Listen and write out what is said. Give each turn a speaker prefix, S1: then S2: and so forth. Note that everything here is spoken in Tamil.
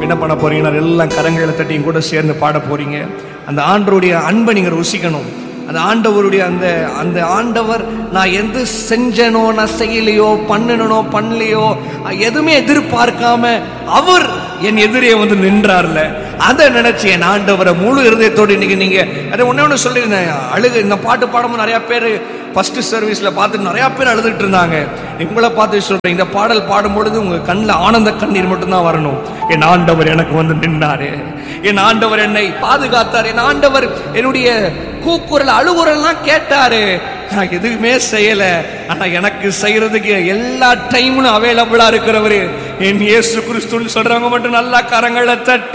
S1: என்ன பண்ண போறீங்கன்னா எல்லாம் கரங்களை தட்டியும் கூட சேர்ந்து பாட போறீங்க அந்த ஆண்டவருடைய அன்பை நீங்க ருசிக்கணும் அந்த ஆண்டவருடைய அந்த அந்த ஆண்டவர் நான் எது செஞ்சனோ நான் செய்யலையோ பண்ணனோ பண்ணலையோ எதுவுமே எதிர்பார்க்காம அவர் என் எதிரே வந்து நின்றார்ல அதை நினைச்சு என் ஆண்டவரை முழு இருதயத்தோடு இன்னைக்கு நீங்க அதை ஒண்ணே ஒன்று சொல்லியிருந்தேன் அழுகு இந்த பாட்டு பாடும்போது நிறைய பேர் ஃபர்ஸ்ட் சர்வீஸ்ல பார்த்து நிறைய பேர் அழுதுட்டு இருந்தாங்க உங்களை பார்த்து சொல்றேன் இந்த பாடல் பாடும்பொழுது உங்க கண்ணில் ஆனந்த கண்ணீர் மட்டும்தான் வரணும் என் ஆண்டவர் எனக்கு வந்து நின்றாரு என் ஆண்டவர் என்னை பாதுகாத்தார் என் ஆண்டவர் என்னுடைய கூக்குரல் அழுகுரல்லாம் கேட்டாரு நான் எதுவுமே செய்யல ஆனா எனக்கு செய்யறதுக்கு எல்லா டைமும் அவைலபிளா இருக்கிறவரு என் இயேசு கிறிஸ்துன்னு சொல்றவங்க மட்டும் நல்லா கரங்களை தட்டி